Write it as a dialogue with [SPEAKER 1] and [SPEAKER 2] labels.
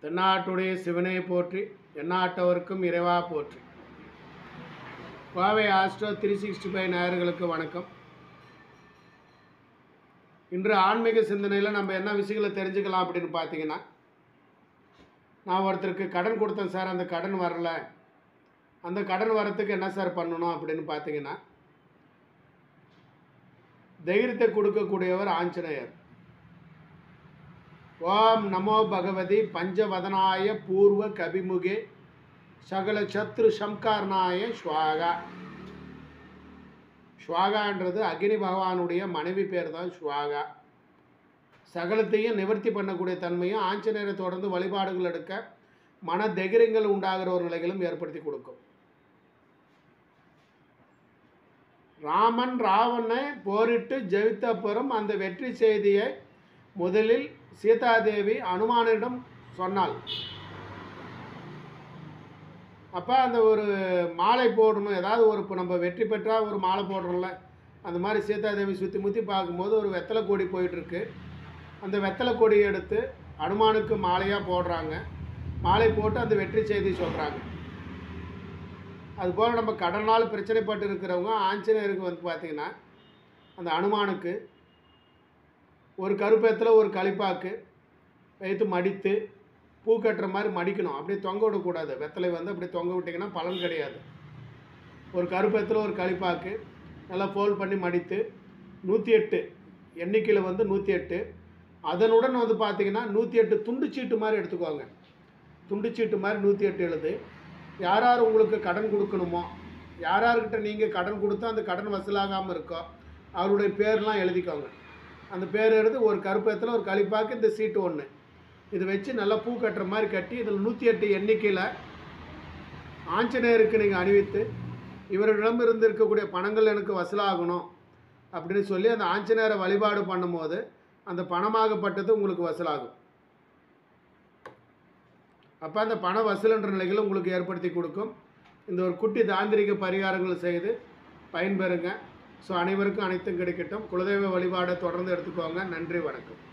[SPEAKER 1] தென்னாட்டுடைய சிவனை போற்றி எந்நாட்டவருக்கும் இறைவா போற்றி Kovai astro three sixty five நேயர்களுக்கு வணக்கம் இன்று ஆன்மீக சிந்தனையில் நம்ம என்ன விஷயங்களை தெரிஞ்சுக்கலாம் அப்படின்னு பார்த்தீங்கன்னா நான் ஒருத்தருக்கு கடன் கொடுத்தேன் சார் அந்த கடன் வரல அந்த கடன் வரத்துக்கு என்ன சார் பண்ணணும் அப்படின்னு பார்த்தீங்கன்னா தைரியத்தை கொடுக்கக்கூடியவர் ஆஞ்சநேயர் ஓம் நமோ பகவதி பஞ்சவதனாய பூர்வ கபிமுகே சகல சத்ரு சம்காரணாய ஸ்வாகா ஸ்வாகான்றது அக்னி பகவானுடைய மனைவி பேர் தான் ஸ்வாகா சகலத்தையும் நிவர்த்தி பண்ணக்கூடிய தன்மையும் ஆஞ்சநேயரை தொடர்ந்து வழிபாடுகள் எடுக்க மன தைரியங்கள் உண்டாகிற ஒரு நிலைகளும் ஏற்படுத்தி கொடுக்கும் ராமன் ராவனை போரிட்டு ஜெயித்த அப்புறம் அந்த வெற்றி செய்தியை முதலில் சீதாதேவி அனுமானிடம் சொன்னாள் அப்போ அந்த ஒரு மாலை போடணும் ஏதாவது ஒரு இப்போ நம்ம வெற்றி பெற்றால் ஒரு மாலை போடுறோம்ல அந்த மாதிரி சீதாதேவி சுற்றி முற்றி பார்க்கும்போது ஒரு வெத்தலை கொடி போயிட்டுருக்கு அந்த வெத்தலை கொடியை எடுத்து அனுமானுக்கு மாலையாக போடுறாங்க மாலை போட்டு அந்த வெற்றி செய்தி சொல்கிறாங்க அதுபோல் நம்ம கடனால் பிரச்சனைப்பட்டு இருக்கிறவங்க ஆஞ்சநேயருக்கு வந்து பார்த்திங்கன்னா அந்த அனுமானுக்கு ஒரு கருப்பேத்தில் ஒரு களிப்பாக்கு வைத்து மடித்து பூ கட்டுற மாதிரி மடிக்கணும் அப்படியே தொங்க விடக்கூடாது வெத்தலை வந்து அப்படி தொங்க விட்டிங்கன்னா பலன் கிடையாது ஒரு கருப்பேத்தில் ஒரு களிப்பாக்கு நல்லா ஃபோல்ட் பண்ணி மடித்து நூற்றி எட்டு எண்ணிக்கையில் வந்து நூற்றி எட்டு அதனுடன் வந்து பார்த்திங்கன்னா நூற்றி எட்டு துண்டு சீட்டு மாதிரி எடுத்துக்கோங்க துண்டு சீட்டு மாதிரி நூற்றி எட்டு எழுது யார் யார் உங்களுக்கு கடன் கொடுக்கணுமோ யார் யார்கிட்ட நீங்கள் கடன் கொடுத்தா அந்த கடன் வசூலாகாமல் இருக்கோ அவருடைய பேர்லாம் எழுதிக்கோங்க அந்த பேர் எடுத்து ஒரு கருப்பத்தில் ஒரு களிப்பாக்கு இந்த சீட்டு ஒன்று இது வச்சு நல்லா பூ கட்டுற மாதிரி கட்டி இதில் நூற்றி எட்டு எண்ணிக்கையில் ஆஞ்சநேயருக்கு நீங்கள் அணிவித்து இவரிடம் இருந்து இருக்கக்கூடிய பணங்கள் எனக்கு வசூலாகணும் அப்படின்னு சொல்லி அந்த ஆஞ்சநேயரை வழிபாடு பண்ணும்போது அந்த பணமாகப்பட்டது உங்களுக்கு வசூலாகும் அப்போ அந்த பண வசூலுன்ற நிலைகளை உங்களுக்கு ஏற்படுத்தி கொடுக்கும் இந்த ஒரு குட்டி தாந்திரிக பரிகாரங்கள் செய்து பயன்பெறுங்க ஸோ அனைவருக்கும் அனைத்தும் கிடைக்கட்டும் குலதெய்வ வழிபாடை தொடர்ந்து எடுத்துக்கோங்க நன்றி வணக்கம்